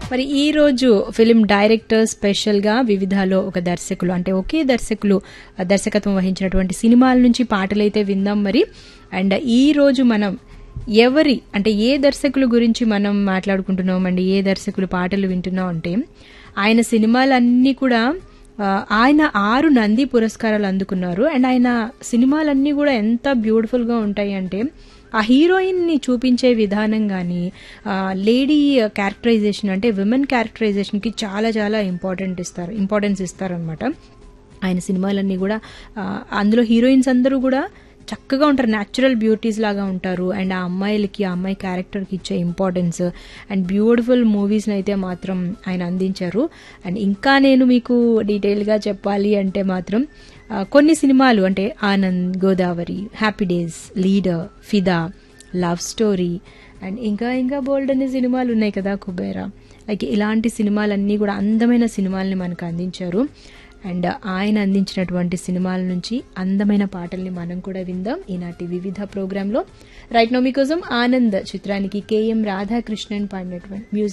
మరి ఈ రోజు ఫిలిం డైరెక్టర్ స్పెషల్ గా వివిధాలో ఒక దర్శకులు అంటే ఒకే దర్శకులు ఆ, దర్శకత్వం వహించినటువంటి సినిమాల నుంచి పాటలైతే విందాం మరి అండ్ ఈ రోజు మనం ఎవరి అంటే ఏ దర్శకుల గురించి మనం మాట్లాడుకుంటున్నాం అండి ఏ దర్శకులు పాటలు వింటున్నాం అంటే ఆయన సినిమాలన్నీ కూడా ఆ, ఆయన ఆరు నంది పురస్కారాలు అందుకున్నారు అండ్ ఆయన సినిమాలన్నీ కూడా ఎంత బ్యూటిఫుల్ గా ఉంటాయి అంటే ఆ హీరోయిన్ ని చూపించే విధానం కానీ లేడీ క్యారెక్టరైజేషన్ అంటే విమెన్ క్యారెక్టరైజేషన్ కి చాలా చాలా ఇంపార్టెంట్ ఇస్తారు ఇంపార్టెన్స్ ఇస్తారనమాట ఆయన సినిమాలన్నీ కూడా ఆ, అందులో హీరోయిన్స్ అందరూ కూడా చక్కగా ఉంటారు న్యాచురల్ బ్యూటీస్ లాగా ఉంటారు అండ్ ఆ అమ్మాయిలకి ఆ అమ్మాయి క్యారెక్టర్కి ఇచ్చే ఇంపార్టెన్స్ అండ్ బ్యూటిఫుల్ మూవీస్ని అయితే మాత్రం ఆయన అందించారు అండ్ ఇంకా నేను మీకు డీటెయిల్గా చెప్పాలి అంటే మాత్రం ఆ, కొన్ని సినిమాలు అంటే Anand Godavari happy days leader Fidaa love story and ఇంకా ఇంకా బోల్డ్ అనే సినిమాలు ఉన్నాయి కదా కుబేరా లైక్ ఇలాంటి సినిమాలన్నీ కూడా అందమైన సినిమాల్ని మనకు అందించారు అండ్ ఆయన అందించినటువంటి సినిమాల నుంచి అందమైన పాటల్ని మనం కూడా విందాం ఈనాటి వివిధ ప్రోగ్రాంలో రైట్ నో మీకోసం ఆనంద్ చిత్రానికి కేఎం రాధాకృష్ణన్ పాడినటువంటి మ్యూజిక్